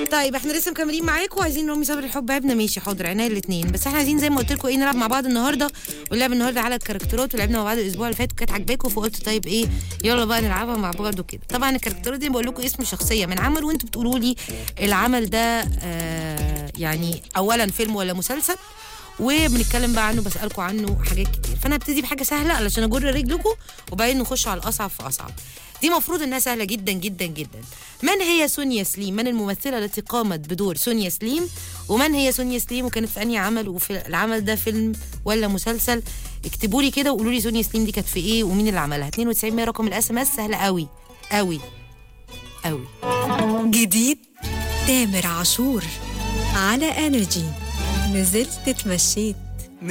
طيب احنا لسه مكملين معاكم وعايزين رامي صبري الحب عيبنا ماشي حاضر عينيا الاثنين بس احنا عايزين زي ما قلت لكم ايه نلعب مع بعض النهارده ولعب النهارده على الكاركترات ولعبنا مع بعض الاسبوع اللي فات وكانت عاجباكم فقلت طيب ايه يلا بقى نلعبها مع بعض وكده طبعا الكاركترات دي بقول لكم اسم شخصيه من عمل وانتوا بتقولوا لي العمل ده آه يعني اولا فيلم ولا مسلسل وبنتكلم بقى عنه بسالكم عنه حاجات كتير فانا هبتدي بحاجه سهله علشان اجر رجلكم وبعدين نخش على الاصعب فاصعب دي مفروض انها سهله جدا جدا جدا من هي سونيا سليم من الممثله التي قامت بدور سونيا سليم ومن هي سونيا سليم وكانت في انهي عمل وفي العمل ده فيلم ولا مسلسل اكتبوا لي كده وقولوا لي سونيا سليم دي كانت في ايه ومين اللي عملها 92 100 رقم الاس ام اس سهله قوي قوي قوي جديد تامر عاشور على انرجي نزلت اتمشيت